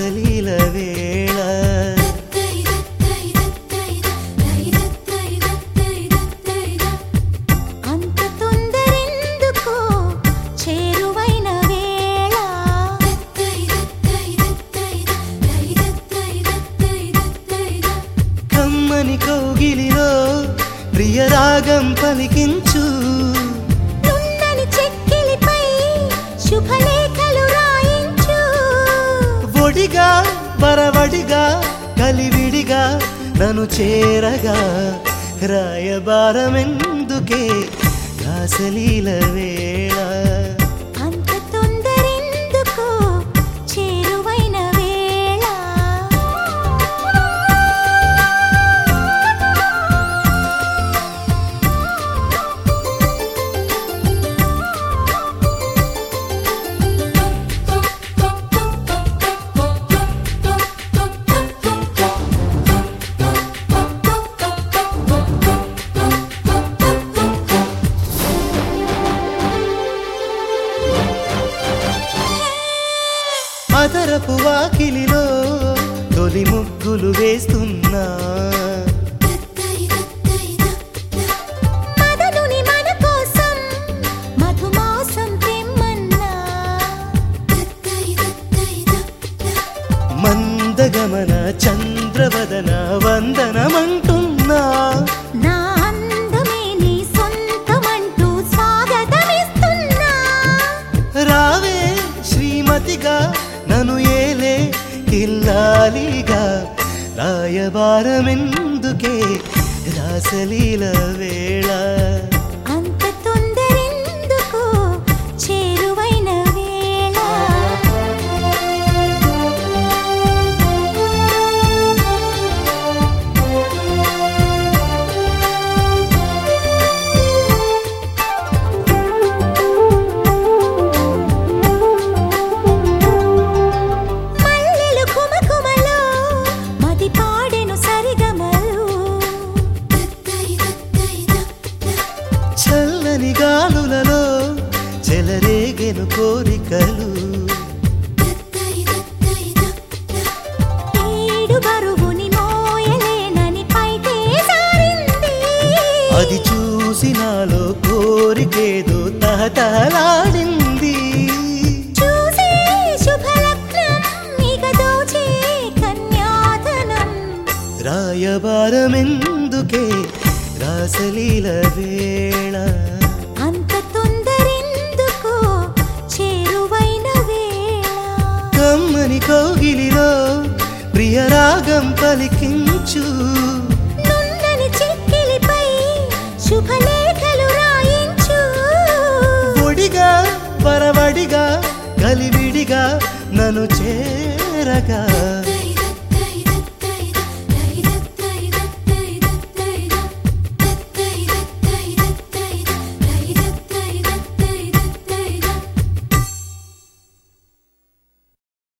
రాసలీల వేళ అంత తొందరెందుకో చేరువైన వేళ కమ్మని కౌగిలిలో ప్రియరాగం పలికించు నున్నని చెక్కిలిపై శుభలేఖలు రాయించు ఒడిగా వరవడిగా కలివిడిగా నన్ను చేరగా రాయబారమెందుకే రాసలీల వేళ అంత తొందరెందుకో చేరువైన వేళ అదరపు వాకిలిలో తొలి ముగ్గులు వేస్తున్నా మదనుని మన కోసం మధుమాసం తెమ్మన్నా మందగమన చంద్రవదన వందనమంటున్నా నా అందమే నీ సొంతమంటూ స్వాగతమిస్తున్నా రావే శ్రీమతిగా నన్ను ఏలే ఇల్లాలిగా రాయబారమెందుకే రాసలీల వేళ అంత తొందరెందుకో చేరువైన వేళ మల్లెలు కుమకుమలో మది పాడెను సరిగమలు చల్లని గాలులలో చెలరేగెను కోరికలు ఏడు బరువుని మోయలేనని పైకే సారింది అది చూసి నాలో కోరికేదో తహతహలాడింది చూసే శుభలగ్నం ఇక దోచే కన్యాధనం రాయబారమెందుకే రాసలీల వేళ అంత తొందరెందుకో చేరువైన వేళ కమ్మని కౌగిలిలో ప్రియరాగం పలికించు నున్నని చెక్కిలిపై శుభలేఖలు రాయించు ఒడిగా పరవడిగా కలివిడిగా నన్ను చేరగా